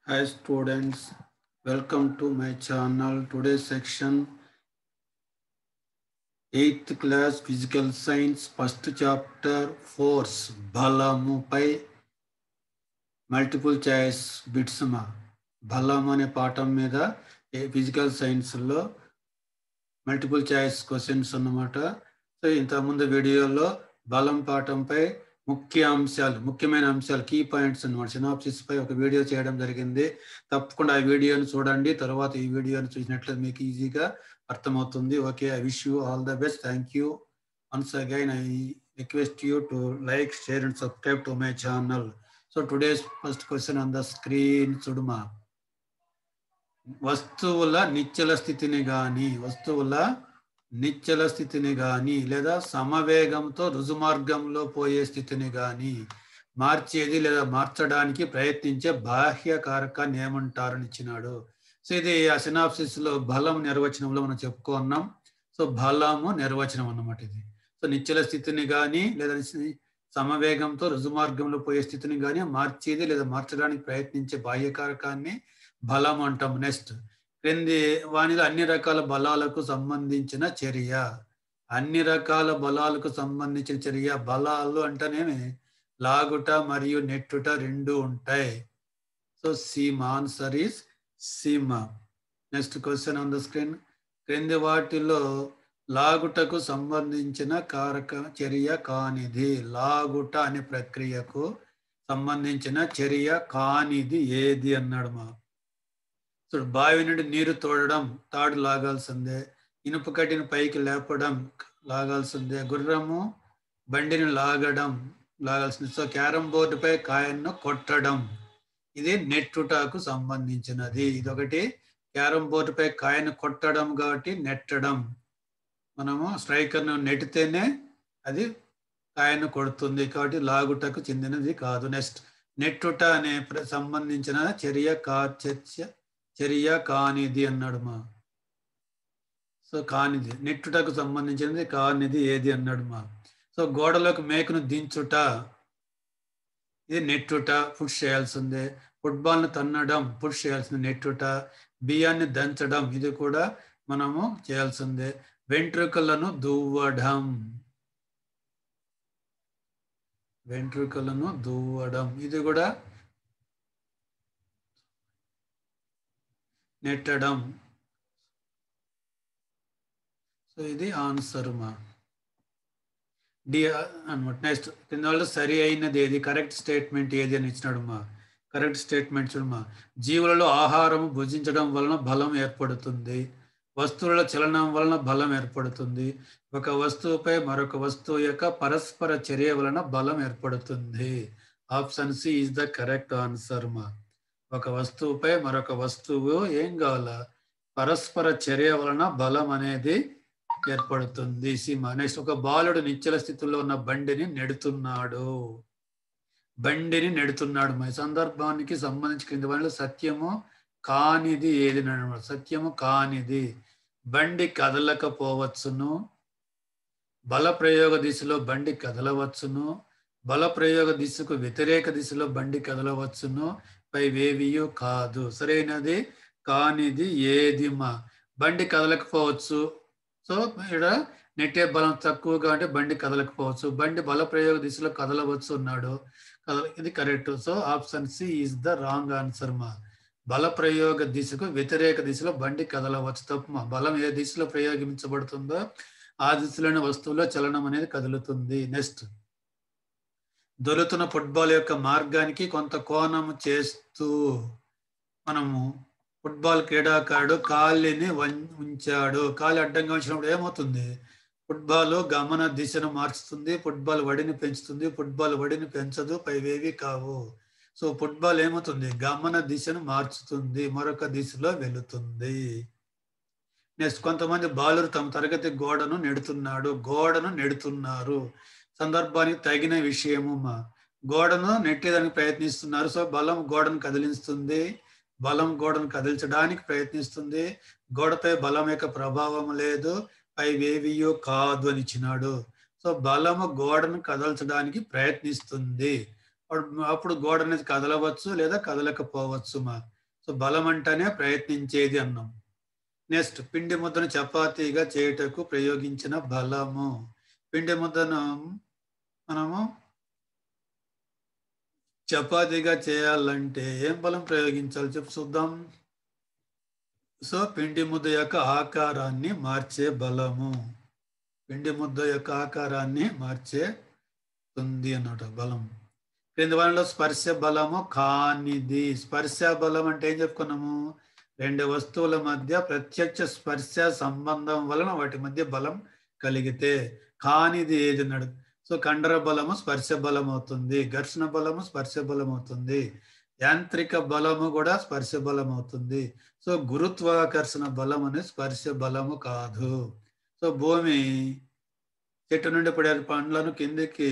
Hi students, welcome to my channel. Today's section 8th class physical science first chapter force బలముపై multiple choice bits మా బలం అనే పాఠం మీద ఫిజికల్ సైన్స్లో మల్టిపుల్ చాయిస్ క్వశ్చన్స్ అన్నమాట సో ఇంతకుముందు వీడియోలో బలం పాఠంపై ముఖ్య అంశాలు ముఖ్యమైన అంశాలు కీ పాయింట్స్ అన్నమాట సినాప్సిస్ పై ఒక వీడియో చేయడం జరిగింది తప్పకుండా ఆ వీడియోని చూడండి తర్వాత ఈ వీడియోని చూసినట్లయితే మీకు ఈజీగా అర్థమవుతుంది okay I wish you all the best thank you once again I request you to like share and subscribe to my channel so today's first question on the screen చూడుమా వస్తువుల నిశ్చల స్థితిని గాని వస్తువుల నిశ్చల స్థితిని గాని లేదా సమవేగంతో రుజుమార్గంలో పోయే స్థితిని గాని మార్చేది లేదా మార్చడానికి ప్రయత్నించే బాహ్య కారకాన్ని ఏమంటారని ఇచ్చినాడు సో ఇది ఆ సినాప్సిస్ లో బలం నిర్వచనంలో మనం చెప్పుకున్నాం సో బలము నిర్వచనం అన్నమాట ఇది సో నిశ్చల స్థితిని కానీ లేదా సమవేగంతో రుజుమార్గంలో పోయే స్థితిని కానీ మార్చేది లేదా మార్చడానికి ప్రయత్నించే బాహ్య కారకాన్ని బలం అంటాం నెక్స్ట్ క్రింది వానిలో అన్ని రకాల బలాలకు సంబంధించిన చర్య అన్ని రకాల బలాలకు సంబంధించిన చర్య బలాలు అంటేనేమి లాగుట మరియు నెట్టుట రెండు ఉంటాయి సో సీమ ఆన్సర్ ఈస్ సీమ next question on the screen క్రింది వాటిలో లాగుటకు సంబంధించిన కారక చర్య కానిది లాగుట అనే ప్రక్రియకు సంబంధించిన చర్య కానిది ఏది అన్నాడు మా చూడు బావి నుండి నీరు తోడడం తాడు లాగాల్సిందే ఇనుప కట్టిన పైకి లేపడం లాగాల్సిందే గుర్రము బండిని లాగడం లాగాల్సిందే సో క్యారం బోర్డుపై కాయను కొట్టడం ఇది నెట్టుటకు సంబంధించినది ఇదొకటి క్యారం బోర్డుపై కాయను కొట్టడం కాబట్టి నెట్టడం మనము స్ట్రైకర్ను నెట్టితేనే అది కాయను కొడుతుంది కాబట్టి లాగుటకు చెందినది కాదు నెక్స్ట్ నెట్టుట అనే సంబంధించిన చర్య కా చర్చ చర్య కానిది అన్నాడు మా సో కానిది నెట్టుటకు సంబంధించినది కానిది ఏది అన్నాడు మా సో గోడలోకి మేకను దించుట ఇది నెట్టుట పుష్ చేయాల్సిందే ఫుట్బాల్ను తన్నడం పుష్ చేయాల్సింది నెట్టుట బియ్యాన్ని దంచడం ఇది కూడా మనము చేయాల్సిందే వెంట్రుకలను దువ్వడం వెంట్రుకలను దువ్వడం ఇది కూడా నెట్టడం సో ఇది ఆన్సర్ మా డి అనమాట నెక్స్ట్ కింద వాళ్ళు సరి అయినది ఏది కరెక్ట్ స్టేట్మెంట్ ఏది అని ఇచ్చినాడు మా కరెక్ట్ స్టేట్మెంట్ చూడమా జీవులలో ఆహారం భుజించడం వలన బలం ఏర్పడుతుంది వస్తువుల చలనం వలన బలం ఏర్పడుతుంది ఒక వస్తువుపై మరొక వస్తువు యొక్క పరస్పర చర్య వలన బలం ఏర్పడుతుంది option C is the correct answer మా ఒక వస్తువుపై మరొక వస్తువు ఏం కావాలా పరస్పర చర్య వలన బలం అనేది ఏర్పడుతుంది సీమ నెక్స్ట్ ఒక బాలుడు నిశ్చల స్థితిలో ఉన్న బండిని నెడుతున్నాడు బండిని నెడుతున్నాడు మా సందర్భానికి సంబంధించి కింద వాళ్ళు సత్యము కానిది ఏది సత్యము కానిది బండి కదలకపోవచ్చును బల ప్రయోగ దిశలో బండి కదలవచ్చును బల ప్రయోగ దిశకు వ్యతిరేక దిశలో బండి కదలవచ్చును పైవేవియు కాదు సరైనది కానిది ఏది మా బండి కదలకపోవచ్చు సో ఇక్కడ నెట్టే బలం తక్కువగా అంటే బండి కదలకపోవచ్చు బండి బల ప్రయోగ దిశలో కదలవచ్చు అన్నాడు కదల ఇది correct so option C is the wrong answer మా బల ప్రయోగ దిశకు వ్యతిరేక దిశలో బండి కదలవచ్చు తప్పు మా బలం ఏ దిశలో ప్రయోగించబడుతుందో ఆ దిశలోని వస్తువులో చలనం అనేది కదులుతుంది నెక్స్ట్ దొరుకుతున్న ఫుట్బాల్ యొక్క మార్గానికి కొంత కోణం చేస్తూ మనము ఫుట్బాల్ క్రీడాకారుడు కాళ్ళని ఉంచాడు కాళ్ళు అడ్డంగా ఉంచినప్పుడు ఏమవుతుంది ఫుట్బాల్ గమన దిశను మార్చుతుంది ఫుట్బాల్ వడిని పెంచుతుంది ఫుట్బాల్ వడిని పెంచదు పైవేవి కావు సో ఫుట్బాల్ ఏమవుతుంది గమన దిశను మార్చుతుంది మరొక దిశలో వెళుతుంది నెక్స్ట్ కొంతమంది బాలురు తమ తరగతి గోడను నెడుతున్నాడు గోడను నెడుతున్నారు సందర్భానికి తగిన విషయము మా గోడను నెట్టేదానికి ప్రయత్నిస్తున్నారు సో బలం గోడను కదిలిస్తుంది బలం గోడను కదిలించడానికి ప్రయత్నిస్తుంది గోడపై బలం యొక్క ప్రభావం లేదు పైవేవియో కాదు అని ఇచ్చినాడు సో బలము గోడను కదల్చడానికి ప్రయత్నిస్తుంది అప్పుడు గోడ అనేది కదలవచ్చు లేదా కదలకపోవచ్చు మా సో బలం అంటేనే ప్రయత్నించేది అన్నాం నెక్స్ట్ పిండి ముద్దను చపాతీగా చేయుటకు ప్రయోగించిన బలము పిండి ముద్దను మనము చపాతీగా చేయాలంటే ఏం బలం ప్రయోగించాలి చెప్పు చూద్దాం సో పిండి ముద్ద యొక్క ఆకారాన్ని మార్చే బలము పిండి ముద్ద యొక్క ఆకారాన్ని మార్చే ఉంది అన్నమాట బలం క్రింది వాళ్ళలో స్పర్శ బలము కానిది స్పర్శ బలం అంటే ఏం చెప్పుకున్నాము రెండు వస్తువుల మధ్య ప్రత్యక్ష స్పర్శ సంబంధం వలన వాటి మధ్య బలం కలిగితే కానిది ఏది అన్నాడు సో కండర బలము స్పర్శ బలం అవుతుంది ఘర్షణ బలము స్పర్శ బలం అవుతుంది యాంత్రిక బలము కూడా స్పర్శ బలం అవుతుంది సో గురుత్వాకర్షణ బలం అనేది స్పర్శ బలము కాదు సో భూమి చెట్టు నుండి పడే పండ్లను కిందికి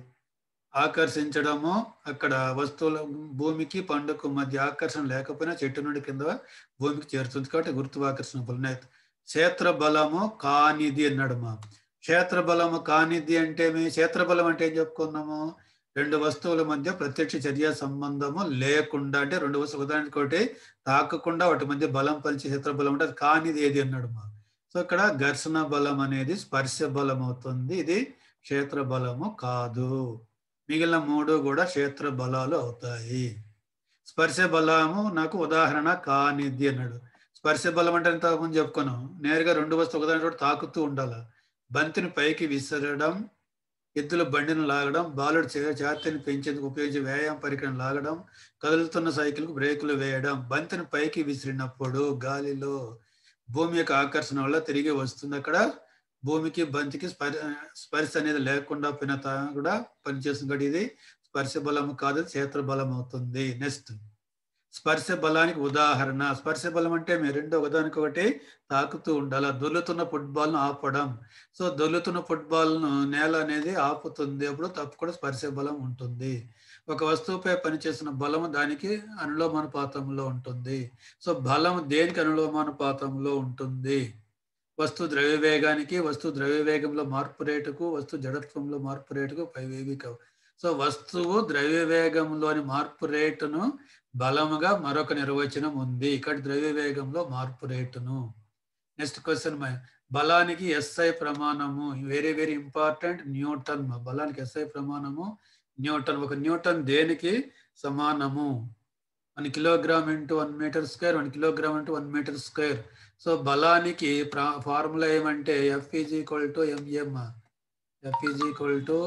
ఆకర్షించడము అక్కడ వస్తువుల భూమికి పండుకు మధ్య ఆకర్షణ లేకపోయినా చెట్టు నుండి కింద భూమికి చేరుతుంది కాబట్టి గురుత్వాకర్షణ బలం క్షేత్ర బలము కానిది అన్నాడు మా క్షేత్ర బలము కానిది అంటే మీ క్షేత్ర బలం అంటే ఏం చెప్పుకున్నాము రెండు వస్తువుల మధ్య ప్రత్యక్ష చర్య సంబంధము లేకుండా అంటే రెండు వస్తువులు ఉదాహరణకి ఒకటి తాకకుండా వాటి మధ్య బలం పలిచే క్షేత్ర బలం అంటే అది కానిది ఏది అన్నాడు మా సో ఇక్కడ ఘర్షణ బలం అనేది స్పర్శ బలం అవుతుంది ఇది క్షేత్ర బలము కాదు మిగిలిన మూడు కూడా క్షేత్ర బలాలు అవుతాయి స్పర్శ బలము నాకు ఉదాహరణ కానిది అన్నాడు స్పర్శ బలం అంటే ఎంత ముందు చెప్పుకున్నాం నేరుగా రెండు వస్తువులు ఒకదాని కూడా తాకుతూ ఉండాలి బంతిని పైకి విసరడం ఎద్దుల బండిని లాగడం బాలుడు జాతిని పెంచేందుకు ఉపయోగించే వ్యాయామ పరికరం లాగడం కదులుతున్న సైకిల్కు బ్రేకులు వేయడం బంతిని పైకి విసిరినప్పుడు గాలిలో భూమి యొక్క ఆకర్షణ వల్ల తిరిగి వస్తుంది అక్కడ భూమికి బంతికి స్పర్ స్పర్శ అనేది లేకుండా పోయిన కూడా పనిచేస్తుంది కాబట్టి ఇది స్పర్శ బలం కాదు క్షేత్ర బలం అవుతుంది నెక్స్ట్ స్పర్శ బలానికి ఉదాహరణ స్పర్శ బలం అంటే మీ రెండు ఒకదానికి ఒకటి తాకుతూ ఉండాలి దొల్లుతున్న ఫుట్బాల్ను ఆపడం సో దొల్లుతున్న ఫుట్బాల్ను నేల అనేది ఆపుతుంది అప్పుడు తప్పకుండా స్పర్శ బలం ఉంటుంది ఒక వస్తువుపై పనిచేసిన బలము దానికి అనులోమానుపాతంలో ఉంటుంది సో బలం దేనికి అనులోమానుపాతంలో ఉంటుంది వస్తు ద్రవ్యవేగానికి వస్తు ద్రవ్యవేగంలో మార్పు రేటుకు వస్తు జడత్వంలో మార్పు రేటుకు పైవేవిక సో వస్తువు ద్రవ్యవేగంలోని మార్పు రేటును బలముగా మరొక నిర్వచనం ఉంది ఇక్కడ ద్రవ్యవేగంలో మార్పు రేటును నెక్స్ట్ క్వశ్చన్ బలానికి ఎస్ఐ ప్రమాణము వెరీ వెరీ ఇంపార్టెంట్ న్యూటన్ బలానికి ఎస్ఐ ప్రమాణము న్యూటన్ ఒక న్యూటన్ దేనికి సమానము one kilogram into one metre square one kilogram into one metre square so బలానికి ఫార్ములా ఏమంటే F is equal to MM F is equal to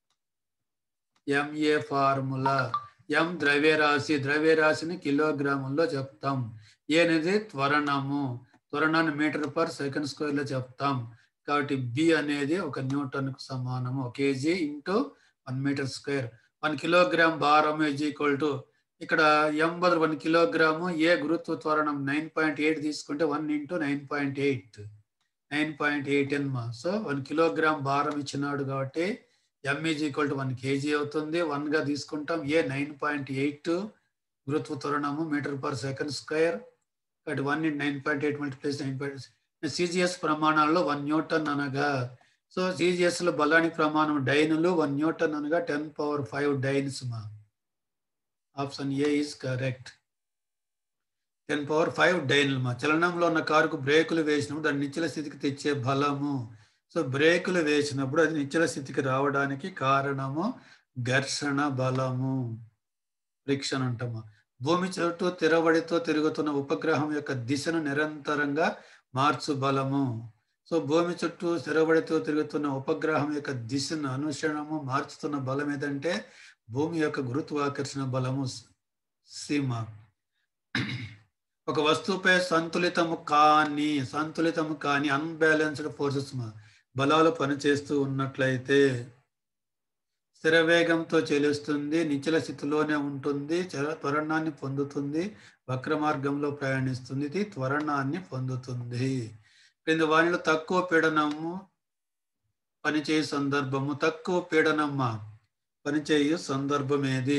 MA formula M ద్రవ్యరాశి ద్రవ్యరాశిని కిలోగ్రాముల్లో చెప్తాం ఏ అనేది త్వరణము త్వరణాన్ని మీటర్ పర్ సెకండ్ స్క్వేర్లో చెప్తాం కాబట్టి బి అనేది ఒక న్యూటన్కు సమానము ఒక KG into one metre square one kilogram భారం ఈజ్ ఈక్వల్ టు ఇక్కడ ఎం బదులు వన్ కిలోగ్రాము ఏ గురుత్వ త్వరణం నైన్ పాయింట్ ఎయిట్ తీసుకుంటే one into nine point eight nine point eight ఎన్మా సో వన్ కిలోగ్రామ్ భారం ఇచ్చినాడు కాబట్టి M is equal to one KG అవుతుంది వన్గా తీసుకుంటాం ఏ నైన్ పాయింట్ ఎయిట్ గురుత్వ త్వరణము మీటర్ పర్ సెకండ్ స్క్వేర్ కాబట్టి one in nine point eight multiplies nine point CGS ప్రమాణాల్లో వన్ న్యూటన్ అనగా సో సిజిఎస్లో బలానికి ప్రమాణం డైనులు వన్ న్యూటన్ అనగా టెన్ పవర్ ఫైవ్ డైన్స్ మా option A is correct ten power five డైన్లు మా చలనంలో ఉన్న కారుకు బ్రేకులు వేసినప్పుడు దాన్ని నిశ్చల స్థితికి తెచ్చే బలము సో బ్రేకులు వేసినప్పుడు అది నిశ్చల స్థితికి రావడానికి కారణము ఘర్షణ బలము ఫ్రిక్షన్ అంటాము భూమి చుట్టూ తిరబడితో తిరుగుతున్న ఉపగ్రహం యొక్క దిశను నిరంతరంగా మార్చు బలము సో భూమి చుట్టూ స్థిరబడితో తిరుగుతున్న ఉపగ్రహం యొక్క దిశను అనుసరణము మార్చుతున్న బలం ఏదంటే భూమి యొక్క గురుత్వాకర్షణ బలము సీమ ఒక వస్తువుపై సంతులితము కాని సంతులితము కాని అన్బ్యాలెన్స్డ్ ఫోర్సెస్ బలాలు పనిచేస్తూ ఉన్నట్లయితే స్థిర వేగంతో చెలుస్తుంది నిశ్చల స్థితిలోనే ఉంటుంది త్వరణాన్ని పొందుతుంది వక్ర మార్గంలో ప్రయాణిస్తుంది ఇది త్వరణాన్ని పొందుతుంది క్రింది వానిలో తక్కువ పీడనము పనిచేయు సందర్భము తక్కువ పీడనమ్మ పనిచేయు సందర్భం ఏది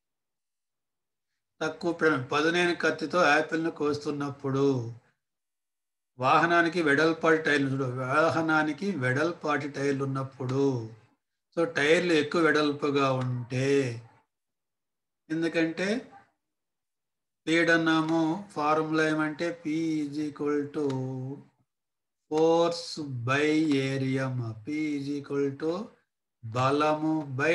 తక్కువ పీడనం పదునైన కత్తితో యాపిల్ను కోస్తున్నప్పుడు వాహనానికి వెడల్పాటి టైర్లు వాహనానికి వెడల్పాటి టైర్లు ఉన్నప్పుడు సో టైర్లు ఎక్కువ వెడల్పుగా ఉంటే ఎందుకంటే పీడనము ఫార్ములా ఏమంటే P is equal to force by area P is equal to బలము బై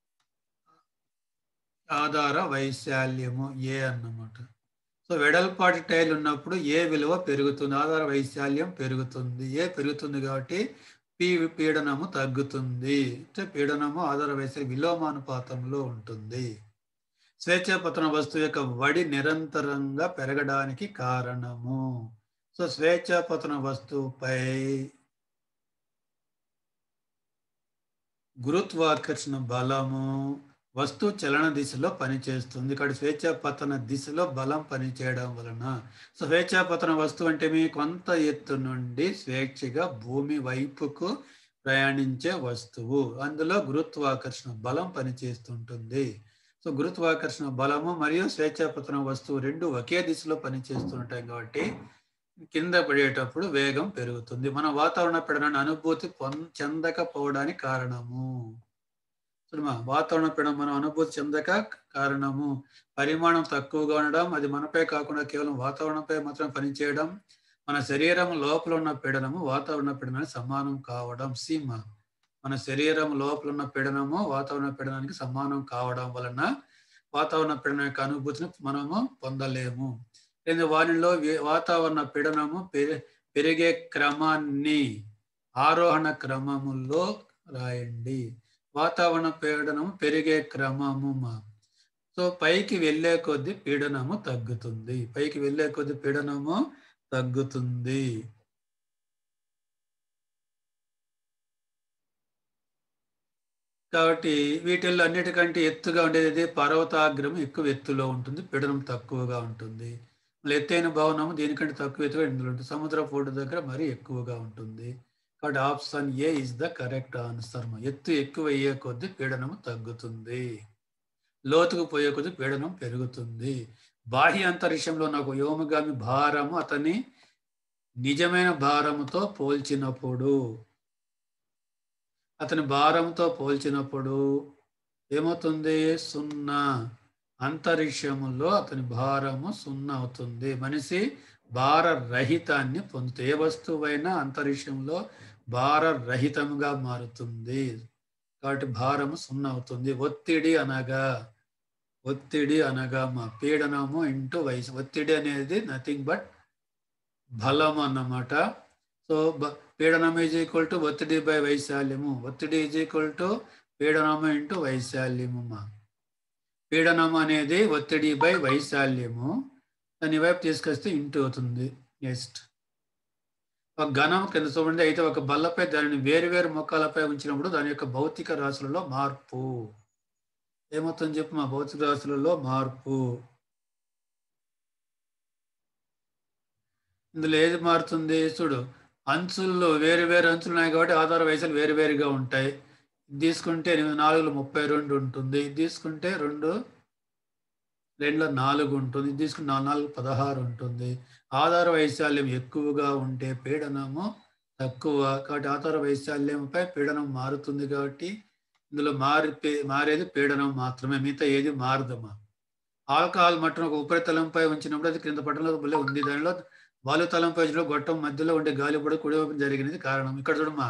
ఆధార వైశాల్యము ఏ అన్నమాట సో వెడల్పాటి టైల్ ఉన్నప్పుడు ఏ విలువ పెరుగుతుంది ఆధార వైశాల్యం పెరుగుతుంది ఏ పెరుగుతుంది కాబట్టి పి పీడనము తగ్గుతుంది అంటే పీడనము ఆధార వైశాల్యం విలోమానుపాతంలో ఉంటుంది స్వేచ్ఛాపతన వస్తువు యొక్క వడి నిరంతరంగా పెరగడానికి కారణము సో స్వేచ్ఛాపతన వస్తువుపై గురుత్వాకర్షణ బలము వస్తువు చలన దిశలో పనిచేస్తుంది ఇక్కడ స్వేచ్ఛాపతన దిశలో బలం పనిచేయడం వలన సో స్వేచ్ఛాపతన వస్తువు అంటే మీ కొంత ఎత్తు నుండి స్వేచ్ఛగా భూమి వైపుకు ప్రయాణించే వస్తువు అందులో గురుత్వాకర్షణ బలం పనిచేస్తుంటుంది సో గురుత్వాకర్షణ బలము మరియు స్వేచ్ఛాపతన వస్తువు రెండు ఒకే దిశలో పనిచేస్తుంటాయి కాబట్టి కింద పడేటప్పుడు వేగం పెరుగుతుంది మన వాతావరణ పీడనాన్ని అనుభూతి పొం చెందకపోవడానికి కారణము చూడమా వాతావరణ పీడనం మనం అనుభూతి చెందక కారణము పరిమాణం తక్కువగా ఉండడం అది మనపై కాకుండా కేవలం వాతావరణంపై మాత్రం పనిచేయడం మన శరీరం లోపల ఉన్న పీడనము వాతావరణ పీడనానికి సమానం కావడం సీమ మన శరీరం లోపల ఉన్న పీడనము వాతావరణ పీడనానికి సమానం కావడం వలన వాతావరణ పీడనం యొక్క అనుభూతిని మనము పొందలేము లేదా వానిలో వాతావరణ పీడనము పెరిగే క్రమాన్ని ఆరోహణ క్రమములో రాయండి వాతావరణ పీడనము పెరిగే క్రమము సో పైకి వెళ్ళే కొద్ది పీడనము తగ్గుతుంది పైకి వెళ్ళే కొద్ది పీడనము తగ్గుతుంది కాబట్టి వీటిల్లో అన్నిటికంటే ఎత్తుగా ఉండేది పర్వతాగ్రం ఎక్కువ ఎత్తులో ఉంటుంది పీడనం తక్కువగా ఉంటుంది మళ్ళీ ఎత్తైన భవనము దీనికంటే తక్కువ ఎత్తుగా ఇందులో ఉంటుంది సముద్ర పోటు దగ్గర మరీ ఎక్కువగా ఉంటుంది కాబట్టి option A is the correct answer ఎత్తు ఎక్కువ అయ్యే కొద్దీ పీడనము తగ్గుతుంది లోతుకు పోయే కొద్దీ పీడనం పెరుగుతుంది బాహ్య అంతరిక్షంలో నాకు వ్యోమగామి భారము అతని నిజమైన భారముతో పోల్చినప్పుడు అతని భారంతో పోల్చినప్పుడు ఏమవుతుంది సున్నా అంతరిక్షములో అతని భారము సున్నా అవుతుంది మనిషి భార రహితాన్ని పొందుతుంది ఏ వస్తువైనా అంతరిక్షంలో భారరహితంగా మారుతుంది కాబట్టి భారము సున్నా అవుతుంది ఒత్తిడి అనగా ఒత్తిడి అనగా మా పీడనము ఇంటూ వయసు ఒత్తిడి అనేది నథింగ్ బట్ బలం అన్నమాట సో పీడనం ఈజ్ ఈక్వల్ టు ఒత్తిడి బై వైశాల్యము ఒత్తిడి ఈజ్ ఈక్వల్ టు పీడనము ఇంటూ వైశాల్యము మా పీడనం అనేది ఒత్తిడి బై వైశాల్యము దాని వైపు తీసుకొస్తే ఇంటూ అవుతుంది నెక్స్ట్ ఒక ఘనం కింద చూడండి అయితే ఒక బల్లపై దానిని వేరు వేరు మొక్కలపై ఉంచినప్పుడు దాని యొక్క భౌతిక రాశులలో మార్పు ఏమవుతుంది చెప్పు మా భౌతిక రాశులలో మార్పు ఇందులో ఏది మారుతుంది చూడు అంచుల్లో వేరు వేరు అంచులు ఉన్నాయి కాబట్టి ఆధార వయసులు వేరు వేరుగా ఉంటాయి ఇది తీసుకుంటే ఎనిమిది నాలుగులో ముప్పై రెండు ఉంటుంది ఇది తీసుకుంటే రెండు రెండులో నాలుగు ఉంటుంది ఇది తీసుకుంటే నాలుగు నాలుగు పదహారు ఉంటుంది ఆధార వైశాల్యం ఎక్కువగా ఉంటే పీడనము తక్కువ కాబట్టి ఆధార వైశాల్యంపై పీడనం మారుతుంది కాబట్టి ఇందులో మారి మారేది పీడనం మాత్రమే మిగతా ఏది మారదమ్మా ఆల్కహాల్ మట్టం ఒక ఉపరితలంపై ఉంచినప్పుడు అది క్రింద పట్టణంలో భలే ఉంది దానిలో వాలుతలంపై గొట్టం మధ్యలో ఉండే గాలి కూడా కుడివైపు జరిగినది కారణం ఇక్కడ చూడమ్మా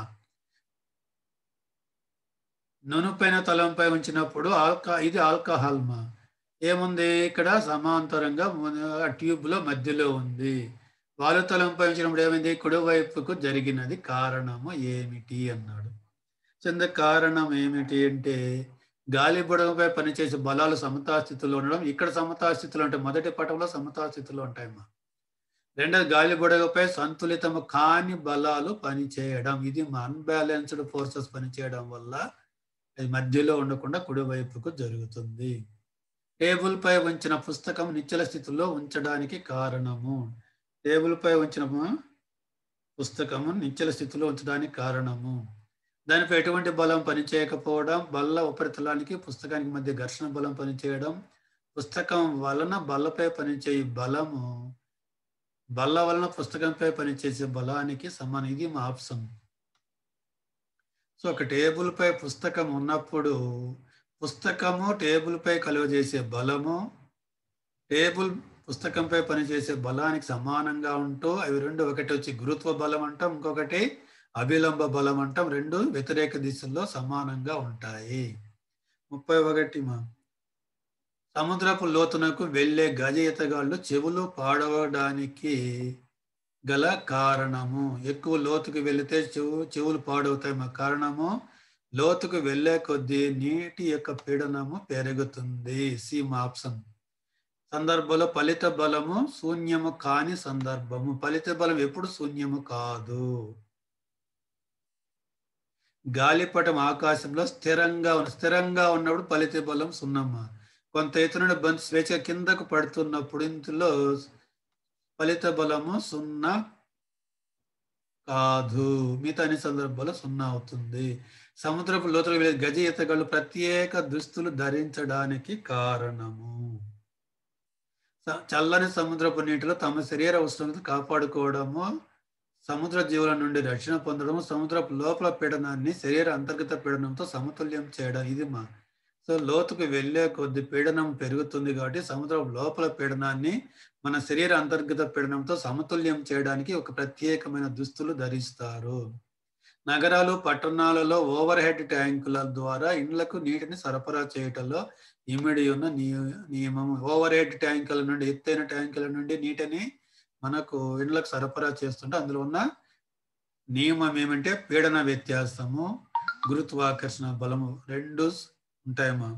నునుపైన తలంపై ఉంచినప్పుడు ఆల్కా ఇది ఆల్కహాల్ మా ఏముంది ఇక్కడ సమాంతరంగా ట్యూబ్ లో మధ్యలో ఉంది వాలుతలంపై ఉంచినప్పుడు ఏమైంది కుడివైపుకు జరిగినది కారణము ఏమిటి అన్నాడు చెంద కారణం ఏమిటి అంటే గాలి బుడగపై పనిచేసే బలాలు సమతాస్థితిలో ఉండడం ఇక్కడ సమతాస్థితిలో ఉంటాయి మొదటి పటంలో సమతాస్థితిలో ఉంటాయమ్మా రెండోది గాలి బుడగపై సంతులితము కాని బలాలు పనిచేయడం ఇది అన్బ్యాలెన్స్డ్ ఫోర్సెస్ పనిచేయడం వల్ల అది మధ్యలో ఉండకుండా కుడివైపుకు జరుగుతుంది టేబుల్ పై ఉంచిన పుస్తకం నిశ్చల స్థితిలో ఉంచడానికి కారణము టేబుల్ పై ఉంచిన పుస్తకము నిశ్చల స్థితిలో ఉంచడానికి కారణము దానిపై ఎటువంటి బలం పనిచేయకపోవడం బల్ల ఉపరితలానికి పుస్తకానికి మధ్య ఘర్షణ బలం పనిచేయడం పుస్తకం వలన బల్లపై పనిచేయ బలము బల్ల వలన పుస్తకంపై పనిచేసే బలానికి సమానం ఇది మా ఆప్షన్ సో ఒక టేబుల్ పై పుస్తకం ఉన్నప్పుడు పుస్తకము టేబుల్ పై కలుగజేసే బలము టేబుల్ పుస్తకంపై పనిచేసే బలానికి సమానంగా ఉంటూ అవి రెండు ఒకటి వచ్చి గురుత్వ బలం అంటాం ఇంకొకటి అభిలంబ బలం అంటాం రెండు వ్యతిరేక దిశల్లో సమానంగా ఉంటాయి ముప్పై ఒకటి మా సముద్రపు లోతునకు వెళ్ళే గజ ఈతగాళ్ళు చెవులు పాడవడానికి గల కారణము ఎక్కువ లోతుకు వెళితే చెవు చెవులు పాడవుతాయి మా కారణము లోతుకు వెళ్ళే కొద్దీ నీటి యొక్క పీడనము పెరుగుతుంది సి మా ఆప్షన్ సందర్భంలో ఫలిత బలము శూన్యము కాని సందర్భము ఫలిత బలం ఎప్పుడు శూన్యము కాదు గాలిపటం ఆకాశంలో స్థిరంగా ఉన్న స్థిరంగా ఉన్నప్పుడు ఫలిత బలం సున్నమ్మ కొంత ఎత్తు నుండి బంతి స్వేచ్ఛ కిందకు పడుతున్నప్పుడు ఇందులో ఫలిత బలము సున్నా కాదు మిగతా అన్ని సందర్భాల్లో సున్నా అవుతుంది సముద్రపు లోతులు వెళ్ళే గజ ఈతగాళ్ళు ప్రత్యేక దుస్తులు ధరించడానికి కారణము చల్లని సముద్రపు నీటిలో తమ శరీర ఉష్ణోగ్రత కాపాడుకోవడము సముద్ర జీవుల నుండి రక్షణ పొందడము సముద్రపు లోపల పీడనాన్ని శరీర అంతర్గత పీడనంతో సమతుల్యం చేయడం ఇది మా సో లోతుకు వెళ్ళే కొద్ది పీడనం పెరుగుతుంది కాబట్టి సముద్రం లోపల పీడనాన్ని మన శరీర అంతర్గత పీడనంతో సమతుల్యం చేయడానికి ఒక ప్రత్యేకమైన దుస్తులు ధరిస్తారు నగరాలు పట్టణాలలో ఓవర్ హెడ్ ట్యాంకుల ద్వారా ఇండ్లకు నీటిని సరఫరా చేయటంలో ఇమిడి ఉన్న నియమం ఓవర్ హెడ్ ట్యాంకుల నుండి ఎత్తైన ట్యాంకుల నుండి నీటిని మనకు ఇండ్లకు సరఫరా చేస్తుంటే అందులో ఉన్న నియమం ఏమంటే పీడన వ్యత్యాసము గురుత్వాకర్షణ బలము రెండు ఉంటాయమ్మా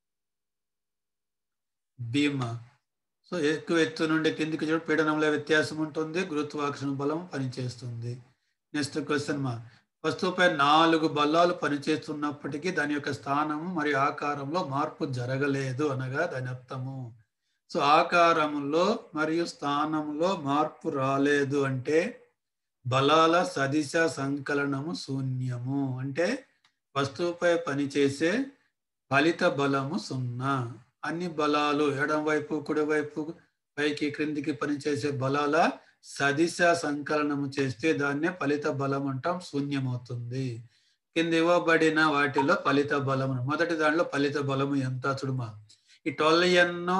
భీమా సో ఎక్కువ ఎత్తు నుండి కిందికి చూడ పీడనంలో వ్యత్యాసం ఉంటుంది గురుత్వాకర్షణ బలం పనిచేస్తుంది నెక్స్ట్ క్వశ్చన్ మా వస్తువుపై నాలుగు బలాలు పనిచేస్తున్నప్పటికీ దాని యొక్క స్థానము మరియు ఆకారంలో మార్పు జరగలేదు అనగా దాని అర్థము సో ఆకారంలో మరియు స్థానంలో మార్పు రాలేదు అంటే బలాల సదిశ సంకలనము శూన్యము అంటే వస్తువుపై పనిచేసే ఫలిత బలము సున్నా అన్ని బలాలు ఎడంవైపు కుడివైపు పైకి క్రిందికి పనిచేసే బలాల సదిశ సంకలనము చేస్తే దాన్నే ఫలిత బలం అంటాం శూన్యమవుతుంది కింద ఇవ్వబడిన వాటిలో ఫలిత బలము మొదటి దాంట్లో ఫలిత బలము ఎంత చూడమా ఈ ట్వెల్వ్ ఎన్నో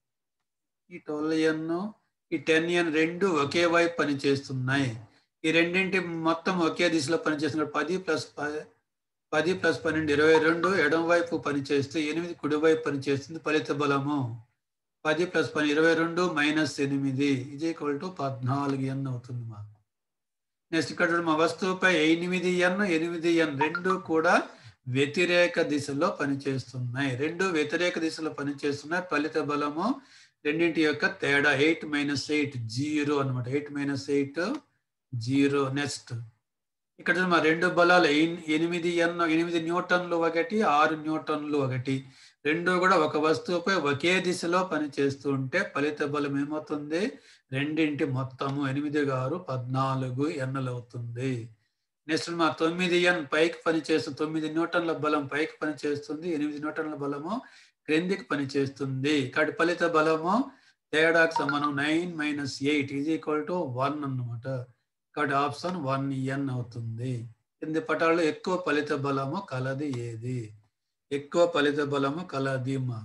ఈ ట్వెల్వ్ ఎన్నో ఈ టెన్ ఎన్ రెండు ఒకే వైపు పనిచేస్తున్నాయి ఈ రెండింటి మొత్తం ఒకే దిశలో పనిచేస్తున్నారు పది ప్లస్ పది ప్లస్ పన్నెండు ఇరవై రెండు ఎడం వైపు పనిచేస్తే ఎనిమిది కుడివైపు పనిచేస్తుంది ఫలిత బలము పది ప్లస్ పని ఇరవై రెండు మైనస్ ఎనిమిది ఇది ఈక్వల్ టు పద్నాలుగు ఎన్ అవుతుంది మా నెక్స్ట్ ఇక్కడ మా వస్తువుపై ఎనిమిది ఎన్ ఎనిమిది ఎన్ రెండు కూడా వ్యతిరేక దిశలో పనిచేస్తున్నాయి రెండు వ్యతిరేక దిశలో పనిచేస్తున్నాయి ఫలిత బలము రెండింటి యొక్క తేడా ఎయిట్ మైనస్ ఎయిట్ జీరో అనమాట eight minus eight zero next ఇక్కడ మా రెండు బలాలు ఎనిమిది ఎన్ ఎనిమిది న్యూటన్లు ఒకటి ఆరు న్యూటన్లు ఒకటి రెండు కూడా ఒక వస్తువుపై ఒకే దిశలో పనిచేస్తూ ఉంటే ఫలిత బలం ఏమవుతుంది రెండింటి మొత్తము ఎనిమిది గారు పద్నాలుగు ఎన్నులు అవుతుంది నెక్స్ట్ మా తొమ్మిది ఎన్ పైకి పనిచేస్తుంది తొమ్మిది న్యూటన్ల బలం పైకి పనిచేస్తుంది ఎనిమిది న్యూటన్ల బలము క్రిందికి పనిచేస్తుంది కాబట్టి ఫలిత బలము తేడాకు సమానం nine minus eight is equal to one అన్నమాట కాబట్టి ఆప్షన్ వన్ ఎన్ అవుతుంది కింది పటాల్లో ఎక్కువ ఫలిత బలము కలది ఏది ఎక్కువ ఫలిత బలము కలది మా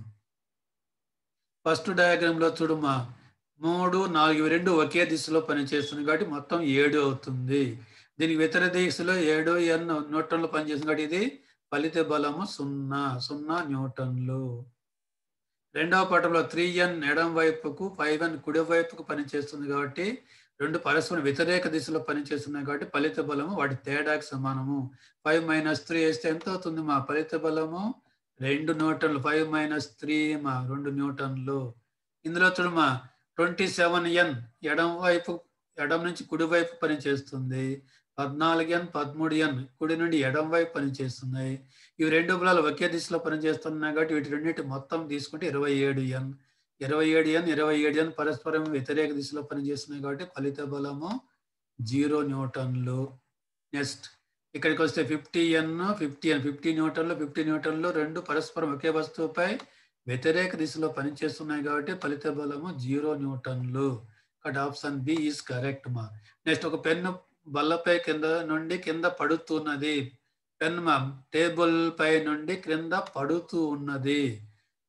ఫస్ట్ డయాగ్రామ్ లో చూడుమా మూడు నాలుగు రెండు ఒకే దిశలో పనిచేస్తుంది కాబట్టి మొత్తం ఏడు అవుతుంది దీనికి ఇతర దిశలో ఏడు ఎన్ న్యూటన్లు పనిచేస్తుంది కాబట్టి ఇది ఫలిత బలము సున్నా సున్నా న్యూటన్లు రెండవ పటంలో త్రీ ఎన్ ఎడం వైపుకు ఫైవ్ ఎన్ కుడి వైపుకు పనిచేస్తుంది కాబట్టి రెండు పరస్పరం వ్యతిరేక దిశలో పనిచేస్తున్నాయి కాబట్టి ఫలిత బలము వాటి తేడాకి సమానము ఫైవ్ మైనస్ త్రీ వేస్తే ఎంత అవుతుంది మా ఫలిత బలము రెండు న్యూటన్లు ఫైవ్ మైనస్ త్రీ మా రెండు న్యూటన్లు ఇందులో చూడమా ట్వంటీ సెవెన్ ఎన్ ఎడం వైపు ఎడం నుంచి కుడి వైపు పనిచేస్తుంది పద్నాలుగు ఎన్ పదమూడు ఎన్ కుడి నుండి ఎడం వైపు పనిచేస్తున్నాయి ఇవి రెండు బలాలు ఒకే దిశలో పనిచేస్తున్నాయి కాబట్టి వీటి రెండింటి మొత్తం తీసుకుంటే ఇరవై ఏడు ఎన్ ఇరవై ఏడు ఎన్ ఇరవై ఏడు ఎన్ పరస్పరం వ్యతిరేక దిశలో పనిచేస్తున్నాయి కాబట్టి ఫలిత బలము జీరో న్యూటన్లు నెక్స్ట్ ఇక్కడికి వస్తే fifty N fifty N fifty న్యూటన్లు ఫిఫ్టీ న్యూటన్లు రెండు పరస్పరం ఒకే వస్తువుపై వ్యతిరేక దిశలో పనిచేస్తున్నాయి కాబట్టి ఫలిత బలము జీరో న్యూటన్లు కాబట్టి ఆప్షన్ బి ఈజ్ కరెక్ట్ మా నెక్స్ట్ ఒక పెన్ను బల్లపై కింద నుండి కింద పడుతున్నది పెన్ మా టేబుల్ పై నుండి క్రింద పడుతూ ఉన్నది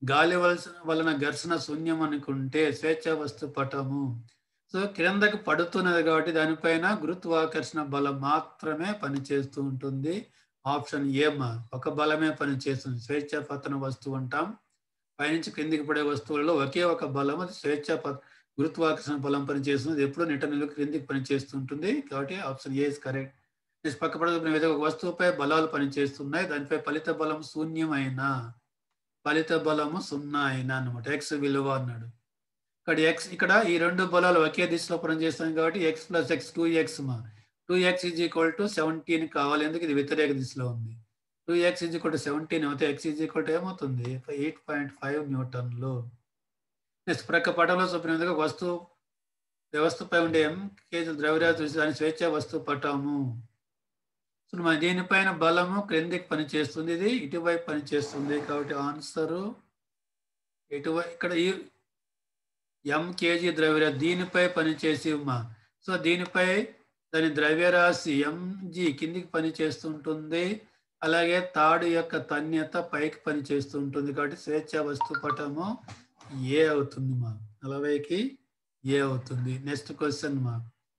గాలి వలస వలన ఘర్షణ శూన్యం అనుకుంటే స్వేచ్ఛ వస్తు పటము సో క్రిందకి పడుతున్నది కాబట్టి దానిపైన గురుత్వాకర్షణ బలం మాత్రమే పనిచేస్తూ ఉంటుంది ఆప్షన్ ఏమా ఒక బలమే పనిచేస్తుంది స్వేచ్ఛ పతన వస్తువు అంటాం పైనుంచి క్రిందికి పడే వస్తువులలో ఒకే ఒక బలం అది స్వేచ్ఛ ప గురుత్వాకర్షణ బలం పనిచేస్తుంది అది ఎప్పుడూ నిటనలు క్రిందికి పనిచేస్తుంటుంది కాబట్టి option A is correct next పక్క పడుతున్న విధంగా ఒక వస్తువుపై బలాలు పనిచేస్తున్నాయి దానిపై ఫలిత బలం శూన్యమైన ఫలిత బలము సున్నా అయినా అనమాట ఎక్స్ విలువ అన్నాడు ఇక్కడ ఎక్స్ ఇక్కడ ఈ రెండు బలాలు ఒకే దిశలో పనిచేస్తాయి కాబట్టి X plus X two X మా two X is equal to seventeen కావాలి ఎందుకు ఇది వ్యతిరేక దిశలో ఉంది two X is equal to seventeen అయితే ఎక్స్ ఈజ్ ఈక్వల్ టు ఏమవుతుంది ఎయిట్ పాయింట్ ఫైవ్ న్యూటన్లు నెక్స్ట్ ప్రక్క పటంలో చూపిన విధంగా వస్తువు వ్యవస్థపై ఉండే ఎం కేజీల ద్రవ్యరాశి చూసి దాని స్వేచ్ఛ వస్తువు పటాము సో మన దీనిపైన బలము క్రిందికి పనిచేస్తుంది ఇది ఇటువైపు పనిచేస్తుంది కాబట్టి ఆన్సరు ఇటువై ఇక్కడ ఈ ఎం కేజీ ద్రవ్యరాశి దీనిపై పనిచేసి ఉమ్మా సో దీనిపై దాని ద్రవ్యరాశి ఎంజీ కిందికి పనిచేస్తుంటుంది అలాగే తాడు యొక్క తన్యత పైకి పనిచేస్తుంటుంది కాబట్టి స్వేచ్ఛ వస్తు పటము ఏ అవుతుంది మా నలభైకి ఏ అవుతుంది నెక్స్ట్ క్వశ్చన్ మా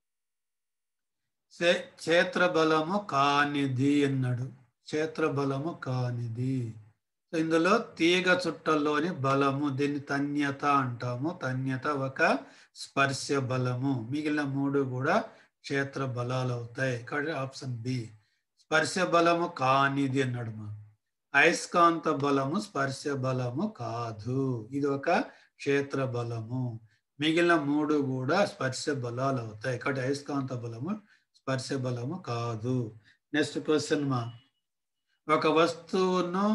క్షేత్ర బలము కానిది అన్నాడు క్షేత్ర బలము కానిది సో ఇందులో తీగ చుట్టల్లోని బలము దీన్ని తన్యత అంటాము తన్యత ఒక స్పర్శ బలము మిగిలిన మూడు కూడా క్షేత్ర బలాలు అవుతాయి కాబట్టి ఆప్షన్ బి స్పర్శ బలము కానిది అన్నాడు మా అయస్కాంత బలము స్పర్శ బలము కాదు ఇది ఒక క్షేత్ర బలము మిగిలిన మూడు కూడా స్పర్శ బలాలు అవుతాయి కాబట్టి అయస్కాంత బలము స్పర్శ బలము కాదు నెక్స్ట్ క్వశ్చన్ మా ఒక వస్తువును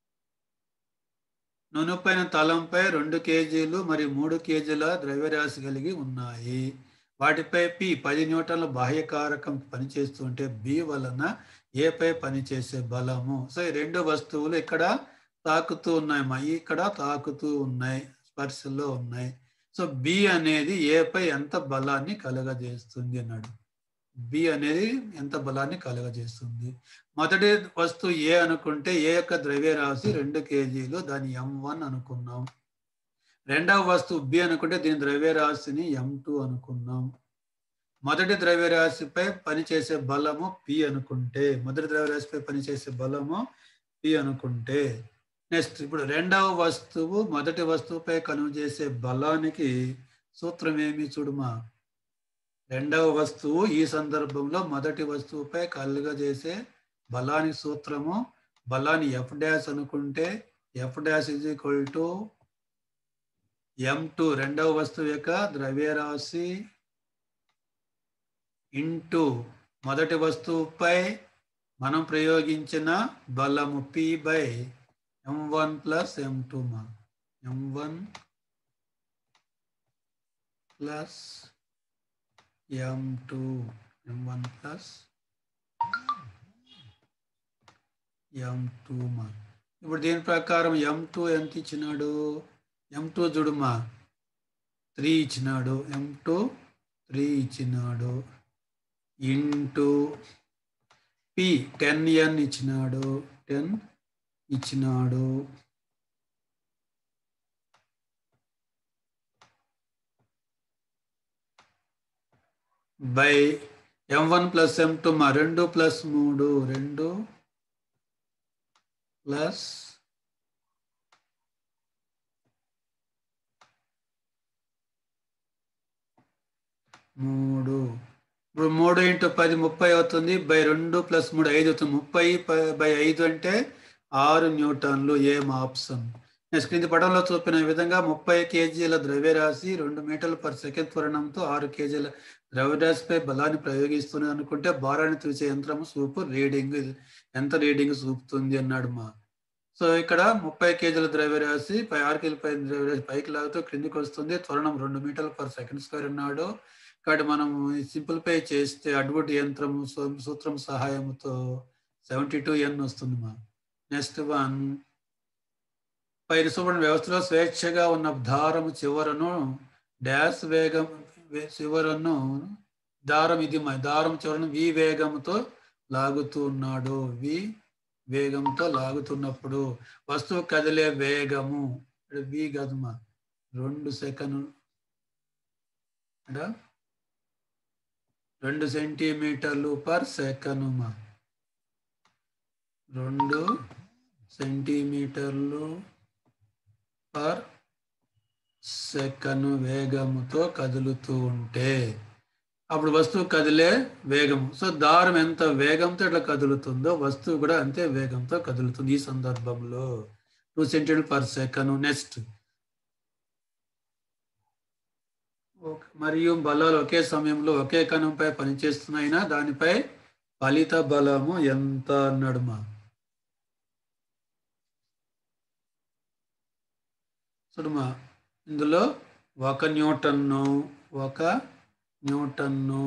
నునుపైన తలంపై రెండు కేజీలు మరియు మూడు కేజీల ద్రవ్యరాశి కలిగి ఉన్నాయి వాటిపై పి పది న్యూటన్ల బాహ్యకారకం పనిచేస్తుంటే బి వలన ఏపై పనిచేసే బలము సో ఈ రెండు వస్తువులు ఇక్కడ తాకుతూ ఉన్నాయి మా ఇక్కడ తాకుతూ ఉన్నాయి స్పర్శలో ఉన్నాయి సో బి అనేది ఏపై ఎంత బలాన్ని కలగజేస్తుంది అన్నాడు బి అనేది ఎంత బలాన్ని కలుగజేస్తుంది మొదటి వస్తువు ఏ అనుకుంటే ఏ యొక్క ద్రవ్యరాశి రెండు కేజీలు దాని ఎం వన్ అనుకున్నాం రెండవ వస్తువు బి అనుకుంటే దీని ద్రవ్యరాశిని ఎం టూ అనుకున్నాం మొదటి ద్రవ్యరాశిపై పనిచేసే బలము పి అనుకుంటే మొదటి ద్రవ్యరాశిపై పనిచేసే బలము పి అనుకుంటే నెక్స్ట్ ఇప్పుడు రెండవ వస్తువు మొదటి వస్తువుపై కలుగు చేసే బలానికి సూత్రం ఏమి చూడుమా రెండవ వస్తువు ఈ సందర్భంలో మొదటి వస్తువుపై కలుగజేసే బలానికి సూత్రము బలాన్ని ఎఫ్ డాష్ అనుకుంటే F dash is equal to M two రెండవ వస్తువు యొక్క ద్రవ్యరాశి ఇంటూ మొదటి వస్తువుపై మనం ప్రయోగించిన బలము P by M one plus M two మా M one plus M two M one plus M two మా ఇప్పుడు దీని ప్రకారం ఎం టూ ఎంత ఇచ్చినాడు ఎం టూ చూడుమా త్రీ ఇచ్చినాడు ఎం టూ త్రీ ఇచ్చినాడు ఇంటూ పి టెన్ ఎన్ ఇచ్చినాడు టెన్ ఇచ్చినాడు by M one plus M two మా రెండు ప్లస్ మూడు రెండు ప్లస్ మూడు ఇప్పుడు మూడు ఇంటూ పది ముప్పై అవుతుంది బై రెండు ప్లస్ మూడు ఐదు అవుతుంది ముప్పై బై ఐదు అంటే ఆరు న్యూటన్లు ఏం ఆప్షన్ నెక్స్ట్ క్రింది పటంలో చూపిన విధంగా ముప్పై కేజీల ద్రవ్యరాశి రెండు మీటర్ల పర్ సెకండ్ త్వరణంతో ఆరు కేజీల ద్రవ్యరాశిపై బలాన్ని ప్రయోగిస్తుంది అనుకుంటే భారాన్ని తూచే యంత్రము సూపు రీడింగ్ ఎంత రీడింగ్ చూపుతుంది అన్నాడు మా సో ఇక్కడ ముప్పై కేజీల ద్రవ్యరాశి పై ఆరు కేజీల పై ద్రవ్యరాశి పైకి లాగుతూ క్రిందికి వస్తుంది త్వరణం రెండు మీటర్ల పర్ సెకండ్ స్క్వేర్ అన్నాడు ఇక్కడ మనం సింప్లిఫై చేస్తే అడ్వుడ్ యంత్రం సూత్రం సహాయంతో సెవెంటీ టూ ఎన్ వస్తుంది మా నెక్స్ట్ వన్ పై చూపడిన వ్యవస్థలో స్వేచ్ఛగా ఉన్న దారము చివరను డాష్ వేగం చివరను దారం ఇది మా దారం చివరను వి వేగంతో లాగుతూ ఉన్నాడు వి వేగంతో లాగుతున్నప్పుడు వస్తువు కదిలే వేగము ఇక్కడ వి కాదమ్మా రెండు సెకండ్ ఇక్కడ రెండు సెంటీమీటర్లు పర్ సెకండ్ మా రెండు సెంటీమీటర్లు పర్ సెకను వేగముతో కదులుతూ ఉంటే అప్పుడు వస్తువు కదిలే వేగము సో దారం ఎంత వేగంతో ఇట్లా కదులుతుందో వస్తువు కూడా అంతే వేగంతో కదులుతుంది ఈ సందర్భంలో two centimetre per second next మరియు బలాలు ఒకే సమయంలో ఒకే కణంపై పనిచేస్తున్నాయినా దానిపై ఫలిత బలము ఎంత అన్నాడు మా చూడమా ఇందులో ఒక న్యూటన్ను ఒక న్యూటన్ను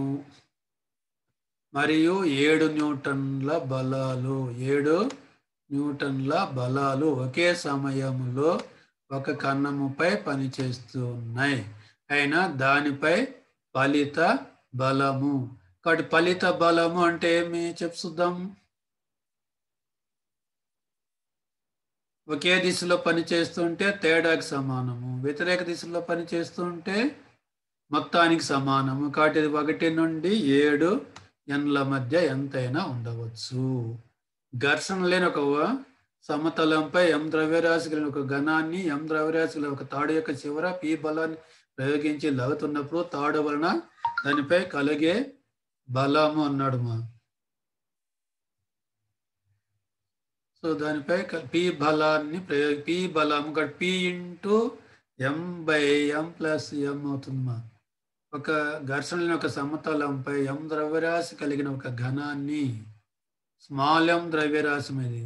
మరియు ఏడు న్యూటన్ల బలాలు ఏడు న్యూటన్ల బలాలు ఒకే సమయంలో ఒక కన్నముపై పనిచేస్తూ ఉన్నాయి అయినా దానిపై ఫలిత బలము కాబట్టి ఫలిత బలము అంటే ఏమి చెప్చుద్దాం ఒకే దిశలో పనిచేస్తుంటే తేడాకి సమానము వ్యతిరేక దిశలో పనిచేస్తుంటే మొత్తానికి సమానము కాబట్టి ఇది ఒకటి నుండి ఏడు ఎన్ల మధ్య ఎంతైనా ఉండవచ్చు ఘర్షణ లేని ఒక సమతలంపై ఎం ద్రవ్యరాశి కలిగిన ఒక ఘనాన్ని ఎం ద్రవ్యరాశి కలిగిన ఒక తాడు యొక్క చివర పి బలాన్ని ప్రయోగించి లాగుతున్నప్పుడు తాడు వలన దానిపై కలిగే బలము అన్నాడు మా సో దానిపై పి బలాన్ని ప్రయోగ పి బలము P into M by M plus M అవుతుంది మా ఒక ఘర్షణ ఒక సమతలంపై ఎం ద్రవ్యరాశి కలిగిన ఒక ఘనాన్ని స్మాల్ ఎం ద్రవ్యరాశి ఇది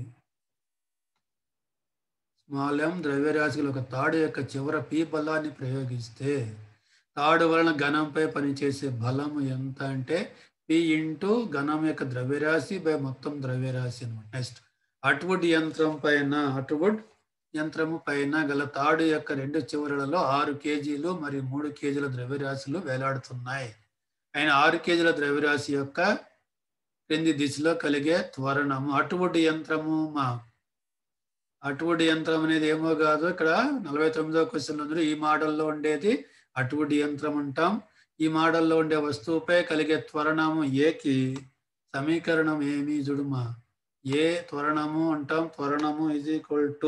స్మాల్ ఎం ద్రవ్యరాశి ఒక తాడు యొక్క చివర పి బలాన్ని ప్రయోగిస్తే తాడు వలన ఘనంపై పనిచేసే బలము ఎంత అంటే పి ఇంటూ ఘనం యొక్క ద్రవ్యరాశి బై మొత్తం ద్రవ్యరాశి అనమాట నెక్స్ట్ అటువుడ్ యంత్రం పైన అటువుడ్ యంత్రము పైన గల తాడు యొక్క రెండు చివరలలో ఆరు కేజీలు మరియు మూడు కేజీల ద్రవ్యరాశులు వేలాడుతున్నాయి ఆయన ఆరు కేజీల ద్రవ్యరాశి యొక్క క్రింది దిశలో కలిగే త్వరణము అటువుడ్ యంత్రము మా అటువుడ్ యంత్రం అనేది ఏమో కాదు ఇక్కడ నలభై తొమ్మిదో క్వశ్చన్ ఉంది ఈ మోడల్లో ఉండేది అటువుడ్ యంత్రం అంటాం ఈ మోడల్లో ఉండే వస్తువుపై కలిగే త్వరణము ఏకి సమీకరణం ఏమి జుడుమా ఏ త్వరణము అంటాం త్వరణము is equal to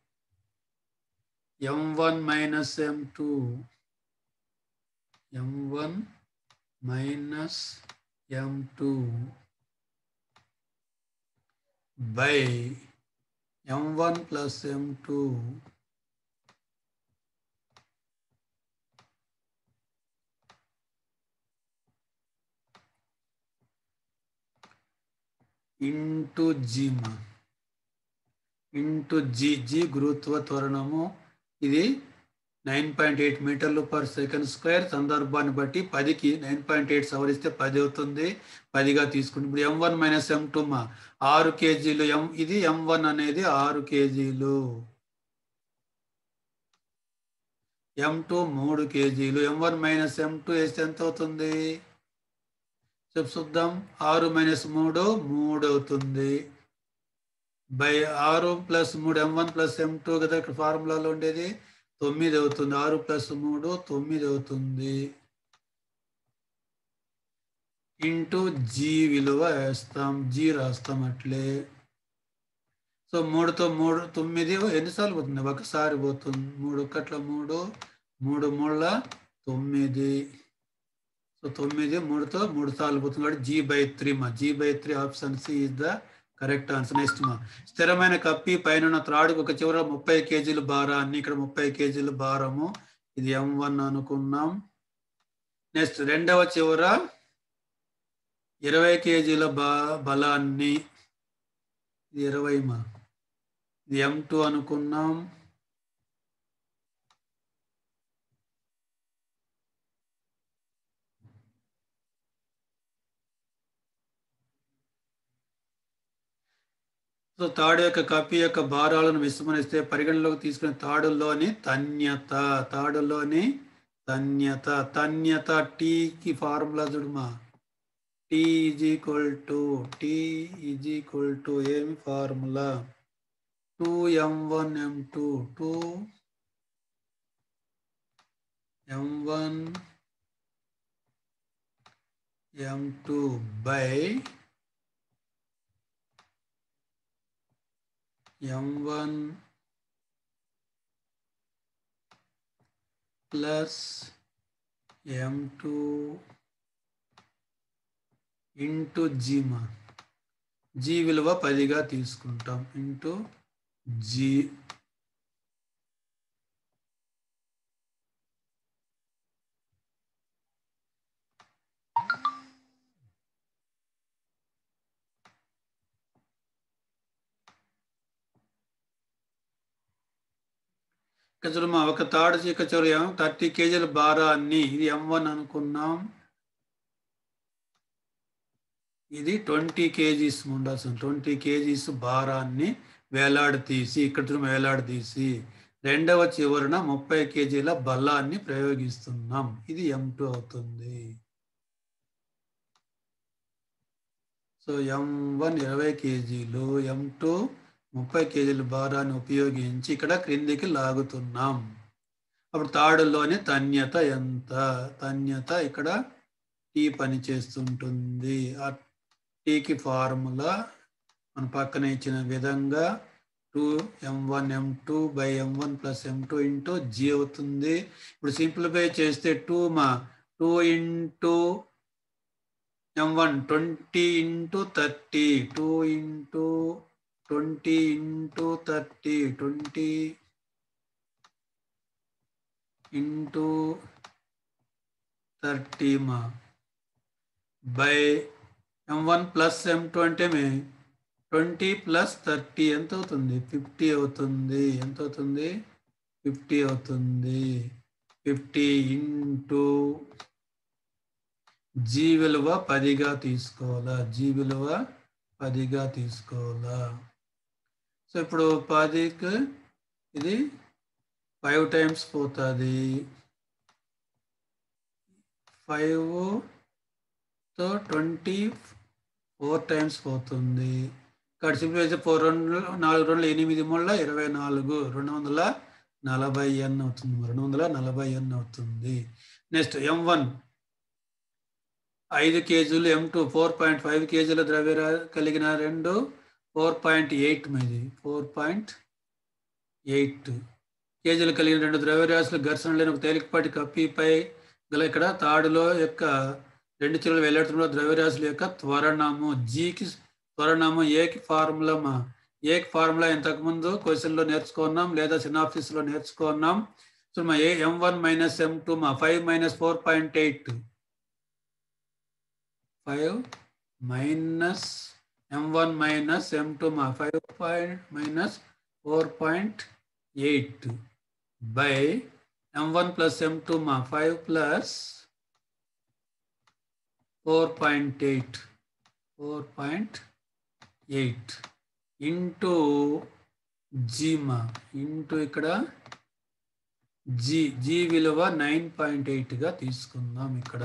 M one minus M two M one minus M two by M one plus M two into G మా ఇంటూ జీ జీ గురుత్వ త్వరణము ఇది nine point eight metres per second square సందర్భాన్ని బట్టి పదికి nine point eight సవరిస్తే పది అవుతుంది పదిగా తీసుకుంటే ఇప్పుడు M one minus M two మా ఆరు కేజీలు ఎం ఇది ఎం వన్ అనేది ఆరు కేజీలు ఎం టూ మూడు కేజీలు M one minus M two వేస్తే ఎంత అవుతుంది చెప్పు చూద్దాం ఆరు మైనస్ మూడు మూడు అవుతుంది బై ఆరు ప్లస్ మూడు M one plus M two కదా ఇక్కడ ఫార్ములాలో ఉండేది తొమ్మిది అవుతుంది ఆరు ప్లస్ మూడు తొమ్మిది అవుతుంది ఇంటూ జీ విలువ వేస్తాం జీ రాస్తాం అట్లే సో మూడుతో మూడు తొమ్మిది ఎన్నిసార్లు పోతుంది ఒకసారి పోతుంది మూడు ఒకట్ల మూడు మూడు మూడుల తొమ్మిది సో తొమ్మిది మూడుతో మూడు సార్లు పోతుంది కాబట్టి జీ బై త్రీ మా G by three option C is the correct answer next మా స్థిరమైన కప్పి పైన త్రాడుకు ఒక చివర ముప్పై కేజీలు భారాన్ని ఇక్కడ ముప్పై కేజీలు భారము ఇది ఎం వన్ అనుకున్నాం నెక్స్ట్ రెండవ చివర ఇరవై కేజీల బా బలాన్ని ఇది ఇరవై మా ఇది ఎం టూ అనుకున్నాం సో తాడు యొక్క కప్పి యొక్క భారాలను విస్మరిస్తే పరిగణలోకి తీసుకునే తాడులోని తన్యత తాడులోని తన్యత తన్యత టీకి ఫార్ములా చూడమా T is equal to T is equal to ఏమి formula two M one M two two M one M two by M one plus M two into జీమా జీ విలువ పదిగా తీసుకుంటాం ఇంటూ జీ ఇక్కడ చూడమ్మా ఒక తాడు చీక చొరయం థర్టీ కేజీల భారాన్ని ఇది ఎం వన్ అనుకున్నాం ఇది ట్వంటీ కేజీస్ ఉండాల్సింది ట్వంటీ కేజీస్ భారాన్ని వేలాడతీసి ఇక్కడ చూడ వేలాడదీసి రెండవ చివరన ముప్పై కేజీల బలాన్ని ప్రయోగిస్తున్నాం ఇది ఎం టూ అవుతుంది సో ఎం వన్ ఇరవై కేజీలు ఎం టూ ముప్పై కేజీల భారాన్ని ఉపయోగించి ఇక్కడ క్రిందికి లాగుతున్నాం అప్పుడు తాడులోని తన్యత ఎంత తన్యత ఇక్కడ టీ పని చేస్తుంటుంది ఆ టీకి ఫార్ములా మన పక్కన ఇచ్చిన విధంగా two M one M two by M one plus M two into G అవుతుంది ఇప్పుడు సింప్లిఫై చేస్తే టూ మా two into M one twenty into thirty two into twenty into thirty twenty into thirty మా by M one plus M two అంటే మే twenty plus thirty ఎంత అవుతుంది fifty అవుతుంది ఎంత అవుతుంది ఫిఫ్టీ అవుతుంది ఫిఫ్టీ ఇంటూ జీ విలువ పదిగా తీసుకోవాలా జీ విలువ పదిగా తీసుకోవాలా సో ఇప్పుడు పదికి ఇది ఫైవ్ టైమ్స్ పోతుంది ఫైవ్ తో ట్వంటీ ఫోర్ టైమ్స్ పోతుంది ఇక్కడ సింపుల్ అయితే ఫోర్ రెండు నాలుగు రెండు ఎనిమిది మూడుల ఇరవై నాలుగు రెండు వందల నలభై ఎన్ అవుతుంది రెండు వందల నలభై ఎన్ అవుతుంది నెక్స్ట్ ఎం వన్ ఐదు కేజీలు M two four point five కేజీల ద్రవ్య కలిగిన రెండు ఫోర్ పాయింట్ ఎయిట్ మీది ఫోర్ పాయింట్ ఎయిట్ కేజీలు కలిగిన రెండు ద్రవ్యరాశులు ఘర్షణ లేని ఒక తేలికపాటి కప్పిపై గల ఇక్కడ తాడులో యొక్క రెండు చిరులు వెళ్ళేటంలో ద్రవ్యరాశుల యొక్క త్వరణము జీకి త్వరణము ఏకి ఫార్ములా మా ఏకి ఫార్ములా ఇంతకుముందు క్వశ్చన్లో నేర్చుకున్నాం లేదా సినాఫిస్లో నేర్చుకున్నాం సో మా A M one minus M two మా five minus four point eight five minus M one minus M two మా five point minus four point eight by M one plus M two మా five plus four point eight four point eight into జీమా into ఇక్కడ G G విలువ nine point ఎయిట్గా తీసుకుందాం ఇక్కడ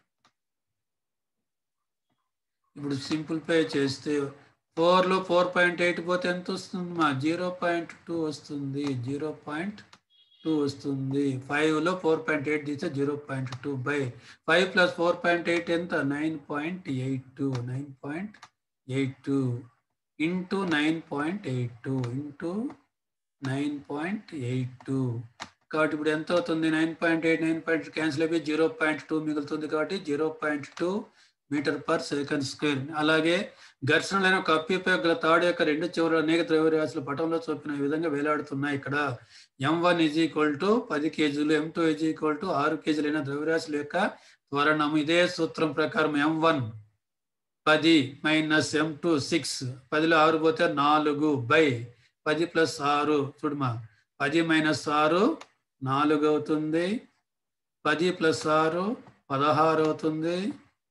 ఇప్పుడు simplify చేస్తే ఫోర్లో ఫోర్ పాయింట్ ఎయిట్ పోతే ఎంత వస్తుంది మా జీరో పాయింట్ టూ వస్తుంది జీరో పాయింట్ టూ వస్తుంది ఫైవ్లో ఫోర్ పాయింట్ ఎయిట్ తీస్తే zero point two by five plus four point eight ఎంత nine point eight two nine point eight two into nine point eight two into nine point eight two కాబట్టి ఇప్పుడు ఎంత అవుతుంది nine point eight nine point cancel అయిపోయి zero point two మిగులుతుంది కాబట్టి zero point two metre per second square అలాగే ఘర్షణ లేని కప్పిపై గల తాడు యొక్క రెండు చివరి అనేక ద్రవ్యరాశులు పటంలో చూపిన విధంగా వేలాడుతున్నాయి ఇక్కడ M one is equal to పది కేజీలు M two is equal to ఆరు కేజీలైన ద్రవ్యరాశుల యొక్క త్వరణం ఇదే సూత్రం ప్రకారం ఎం వన్ పది మైనస్ ఎం టూ సిక్స్ పదిలో ఆరు పోతే నాలుగు బై పది ప్లస్ ఆరు చూడమా పది మైనస్ ఆరు నాలుగు అవుతుంది పది ప్లస్ ఆరు పదహారు అవుతుంది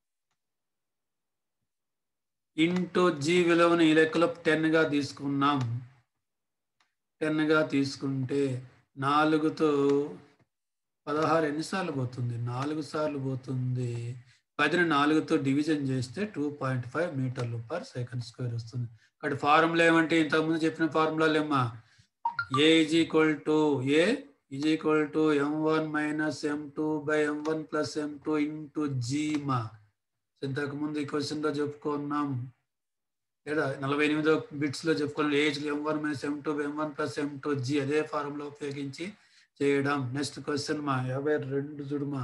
ఇంటూ జీ విలువను ఈ లెక్కలో టెన్గా తీసుకున్నాం టెన్గా తీసుకుంటే నాలుగుతో పదహారు ఎన్నిసార్లు పోతుంది నాలుగు సార్లు పోతుంది పదిని నాలుగుతో డివిజన్ చేస్తే టూ పాయింట్ ఫైవ్ మీటర్లు పర్ సెకండ్ స్క్వేర్ వస్తుంది ఇక్కడ ఫార్ములా ఏమంటే ఇంతకుముందు చెప్పిన ఫార్ములాలు ఏమా A is equal to A is equal to M one minus M two by M one plus M two into G మా ఇంతకు ముందు ఈ క్వశ్చన్లో చెప్పుకున్నాం లేదా నలభై ఎనిమిదో బిట్స్లో చెప్పుకున్నాం A is M one minus M two M one plus M two G అదే ఫార్ములా ఉపయోగించి చేయడం నెక్స్ట్ క్వశ్చన్ మా యాభై రెండు చూడుమా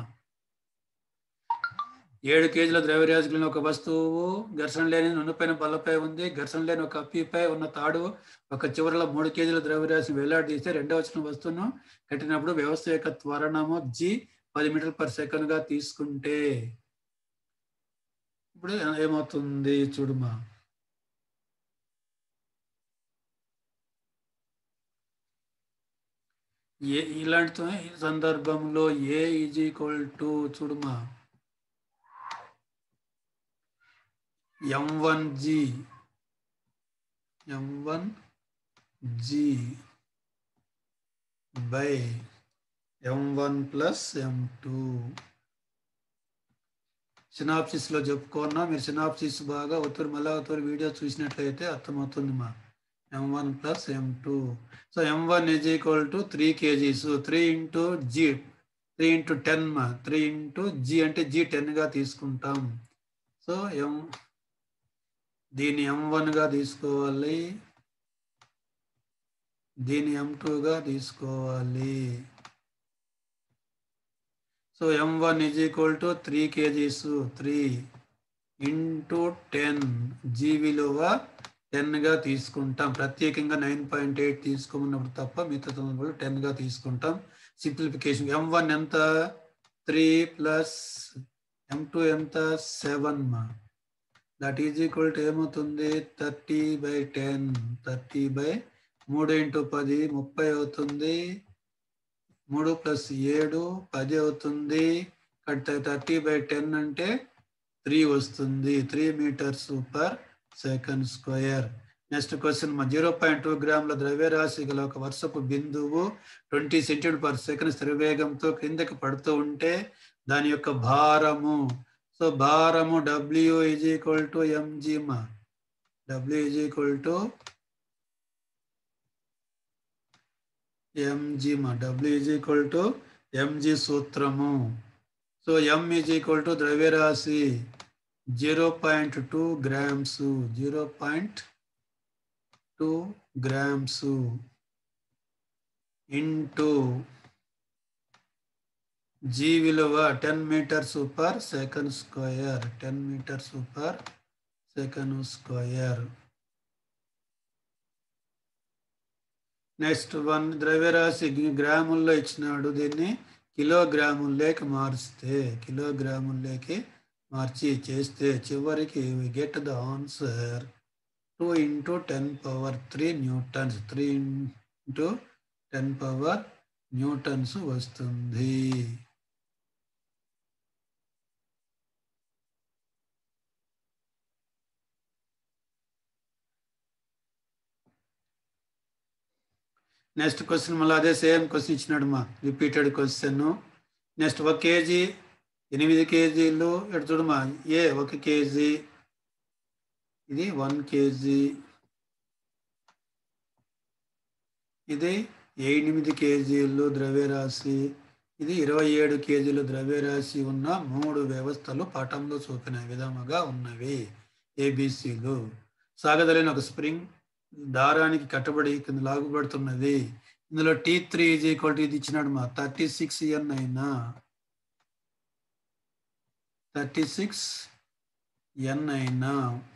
ఏడు కేజీల ద్రవ్యరాశులను ఒక వస్తువు ఘర్షణ లేని నున్నపైన బల్లపై ఉంది ఘర్షణ లేని ఒక అప్పిపై ఉన్న తాడు ఒక చివరలో మూడు కేజీల ద్రవ్యరాశిని వేలాడదీస్తే రెండవ వచ్చిన వస్తువును కట్టినప్పుడు వ్యవస్థ యొక్క త్వరణము జి పది మీటర్ పర్ సెకండ్ గా తీసుకుంటే ఇప్పుడు ఏమవుతుంది చూడుమా ఏ ఇలాంటి సందర్భంలో ఏ ఈజ్ ఈక్వల్ టు చూడుమా M one G M one G by M one plus M two సినాప్సిస్లో చెప్పుకున్నా మీరు సినాప్సిస్ బాగా ఒత్తురు మళ్ళీ ఒత్తురు వీడియో చూసినట్లయితే అర్థమవుతుంది మా M one plus M two so M one is equal to three kgs three into G three into ten మా three into G అంటే జీ టెన్గా తీసుకుంటాం సో ఎం దీన్ని ఎం వన్గా తీసుకోవాలి దీన్ని ఎం టూగా తీసుకోవాలి so M one is equal to three kgs three into ten G విలువ టెన్గా తీసుకుంటాం ప్రత్యేకంగా నైన్ పాయింట్ ఎయిట్ తీసుకోమన్నప్పుడు తప్ప మిగతా సందర్భంలో టెన్గా తీసుకుంటాం సింప్లిఫికేషన్ ఎం వన్ ఎంత త్రీ ప్లస్ ఎం టూ ఎంత సెవెన్ మా దట్ ఈజ్ ఈక్వల్ టు ఏమవుతుంది thirty by ten thirty by మూడు ఇంటూ పది ముప్పై అవుతుంది మూడు ప్లస్ ఏడు పది అవుతుంది థర్టీ బై టెన్ అంటే త్రీ వస్తుంది three metres per second square next question zero point two గ్రాముల ద్రవ్యరాశి గల ఒక వర్షపు బిందువు ట్వంటీ సెంటీమీటర్ పర్ సెకండ్ స్థిరవేగంతో క్రిందకి పడుతూ ఉంటే దాని యొక్క భారము సో భారము W is equal to MG మా W is equal to MG మా W is equal to MG సూత్రము so M is equal to ద్రవ్యరాశి zero point two grams zero point two grams into G విలువ ten metres per second square ten metres per second square next one ద్రవ్యరాశి గ్రాముల్లో ఇచ్చినాడు దీన్ని కిలోగ్రాముల్లోకి మారిస్తే కిలోగ్రాముల్లోకి మార్చి చేస్తే చివరికి get the answer two into ten power three newtons three into ten power newtons వస్తుంది నెక్స్ట్ క్వశ్చన్ మళ్ళీ అదే సేమ్ క్వశ్చన్ ఇచ్చినాడు మా రిపీటెడ్ క్వశ్చన్ నెక్స్ట్ ఒక కేజీ ఎనిమిది కేజీలు ఎటు చూడమా ఏ ఒక కేజీ ఇది వన్ కేజీ ఇది ఎనిమిది కేజీలు ద్రవ్యరాశి ఇది ఇరవై ఏడు కేజీలు ద్రవ్యరాశి ఉన్న మూడు వ్యవస్థలు పటంలో చూపిన విధముగా ఉన్నవి ఏబిసిలు సాగదలైన ఒక స్ప్రింగ్ దారానికి కట్టబడి కింద లాగుపడుతున్నది ఇందులో T three is equal to ఇది ఇచ్చినాడు మా థర్టీ సిక్స్ ఎన్ అయినా థర్టీ సిక్స్ ఎన్ అయినా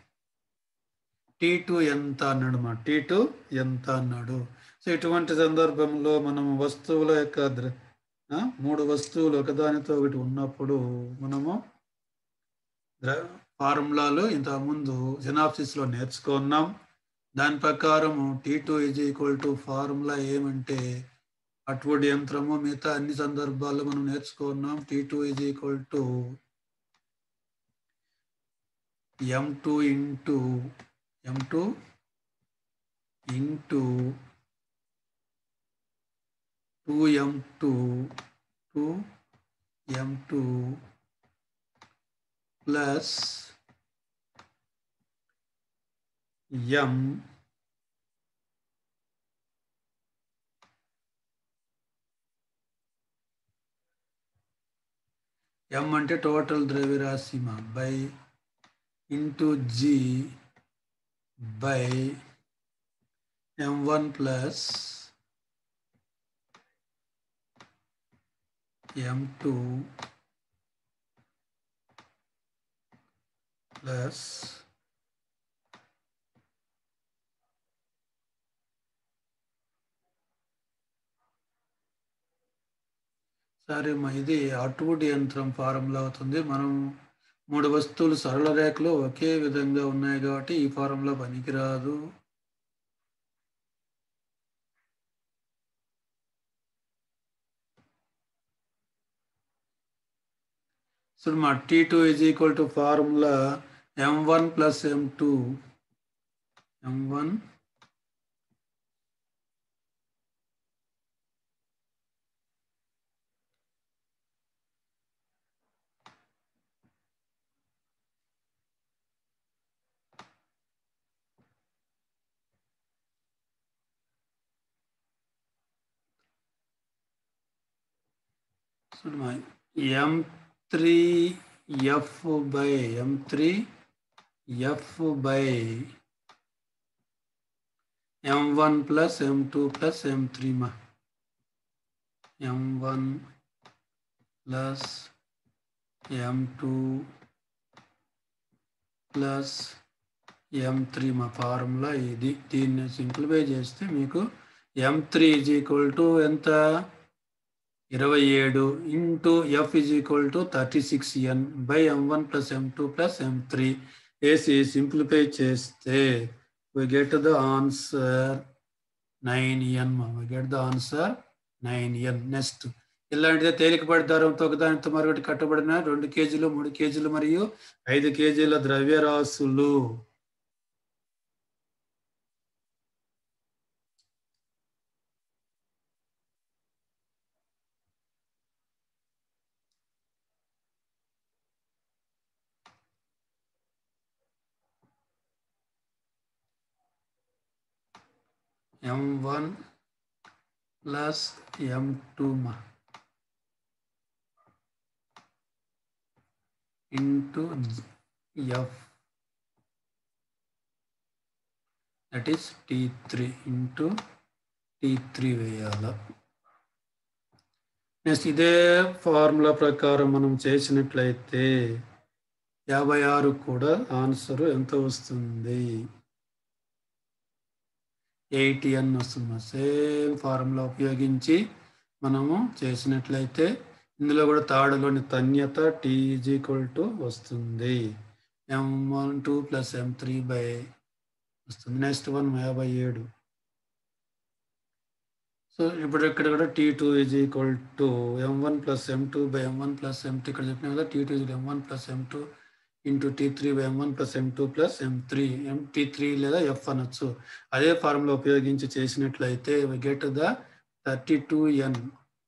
టీ టూ ఎంత అన్నాడు మా టీ టూ ఎంత అన్నాడు సో ఇటువంటి సందర్భంలో మనం వస్తువుల యొక్క ద్ర మూడు వస్తువులు ఒకదానితో ఒకటి ఉన్నప్పుడు మనము ద్ర ఫార్ములాలు ఇంతకుముందు సినాప్సిస్లో నేర్చుకున్నాం దాని ప్రకారము T two is equal to formula ఏమంటే అటువంటి యంత్రము మిగతా అన్ని సందర్భాల్లో మనం నేర్చుకున్నాం T two is equal to M two into M two into two M two two M two plus M M అంటే టోటల్ ద్రవ్యరాశి మా by into G by M one plus M two plus సరే మా ఇది అటువుడ్ యంత్రం ఫారంలో అవుతుంది మనం మూడు వస్తువులు సరళ రేఖలు ఒకే విధంగా ఉన్నాయి కాబట్టి ఈ ఫారంలో పనికిరాదు సో మా T two is equal to formula M one plus M two M one so మా M three F by M three F by M one plus M two plus M three మా M one plus M two plus M three మా formula ఇది దీన్ని simplify చేస్తే మీకు M three is equal to ఎంత ఇరవై ఏడు into F is equal to thirty six N by M one plus M two plus M three వేసి simplify చేస్తే we get the answer nine N we get the answer nine N next ఇలాంటిదే తేలికపడి దారంతో ఒకదానితో మరొకటి కట్టబడిన రెండు కేజీలు మూడు కేజీలు మరియు ఐదు కేజీల ద్రవ్యరాశులు M one plus M two మా into F that is T three into T three వేయాల నెక్స్ట్ ఇదే ఫార్ములా ప్రకారం మనం చేసినట్లయితే యాభై ఆరు కూడా ఆన్సర్ ఎంత వస్తుంది ఎయిటీ అని వస్తుంది సేమ్ ఫార్ములా ఉపయోగించి మనము చేసినట్లయితే ఇందులో కూడా తాడులోని తన్యత టీ ఈజ్ ఈక్వల్ టు వస్తుంది M one two plus M three by వస్తుంది నెక్స్ట్ వన్ యాభై ఏడు సో ఇప్పుడు ఇక్కడ కూడా T two is equal to M one plus M two by M one plus M two ఇక్కడ చెప్పిన కదా T two is M one plus M two into T three by M one plus M two plus M three M T three లేదా F అనొచ్చు అదే formula ఉపయోగించి చేసినట్లయితే get the thirty two N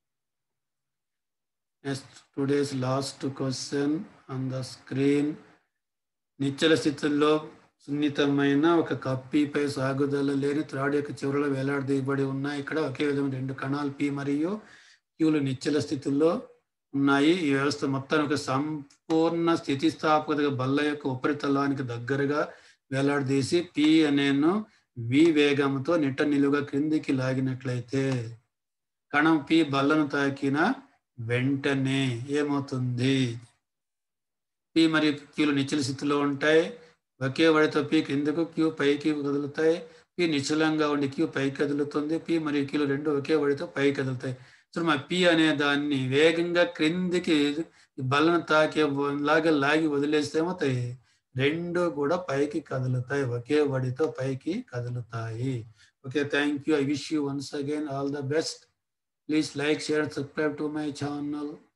next today's last question on the screen నిశ్చల స్థితుల్లో సున్నితమైన ఒక కప్పీపై సాగుదల లేని త్రాడు యొక్క చివరలో వేలాడదీయబడి ఉన్నాయి ఇక్కడ ఒకే విధమైన రెండు కణాలు పి మరియు క్యూలు నిశ్చల స్థితుల్లో ఉన్నాయి ఈ వ్యవస్థ మొత్తానికి ఒక సంపూర్ణ స్థితిస్థాపకతగా బల్ల యొక్క ఉపరితలానికి దగ్గరగా వేలాడదీసి పి అనేను వి వేగంతో నిట్ట నిలువుగా క్రిందికి లాగినట్లయితే కణం పి బల్లను తాకిన వెంటనే ఏమవుతుంది పి మరియు క్యూలు నిశ్చల స్థితిలో ఉంటాయి ఒకే వడితో పి కిందకు క్యూ పైకి కదులుతాయి పి నిశ్చలంగా ఉండి క్యూ పైకి కదులుతుంది పి మరియు క్యూలు రెండు ఒకే వడితో పైకి కదులుతాయి సో మా పి అనే దాన్ని వేగంగా క్రిందికి బల్లను తాకే లాగా లాగి వదిలేస్తే ఏమవుతాయి రెండు కూడా పైకి కదులుతాయి ఒకే వడితో పైకి కదులుతాయి okay thank you I wish you once again all the best please like share subscribe to my channel